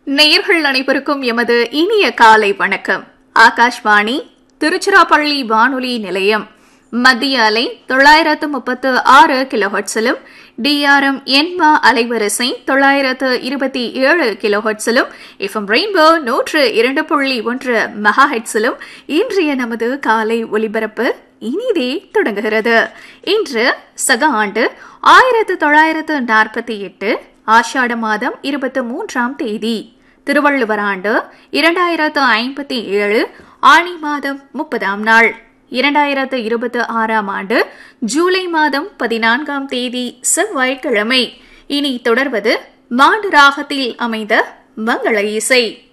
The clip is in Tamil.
நேயர்கள் அனைவருக்கும் எமது இனிய காலை வணக்கம் ஆகாஷ்வாணி திருச்சிராப்பள்ளி வானொலி நிலையம் மத்திய அலை தொள்ளாயிரத்து முப்பத்து ஆறு கிலோஹட்ஸிலும் டிஆர்எம் என்மா அலைவரிசை தொள்ளாயிரத்து இருபத்தி ஏழு கிலோஹட்ஸிலும் எஃப்எம் ரெயின்போ நூற்று இரண்டு புள்ளி ஒன்று மெகாஹெட்ஸிலும் இன்றைய நமது காலை ஒலிபரப்பு இனிதே தொடங்குகிறது இன்று சக ஆண்டு ஆயிரத்து தொள்ளாயிரத்து நாற்பத்தி எட்டு ஆஷாட மாதம் இருபத்தி மூன்றாம் தேதி திருவள்ளுவர் ஆண்டு இரண்டாயிரத்து ஐம்பத்தி ஏழு ஆணி மாதம் முப்பதாம் நாள் இரண்டாயிரத்து இருபத்தி ஆறாம் ஆண்டு ஜூலை மாதம் பதினான்காம் தேதி செவ்வாய்க்கிழமை இனி தொடர்வது மாண்டு ராகத்தில் அமைந்த மங்கள இசை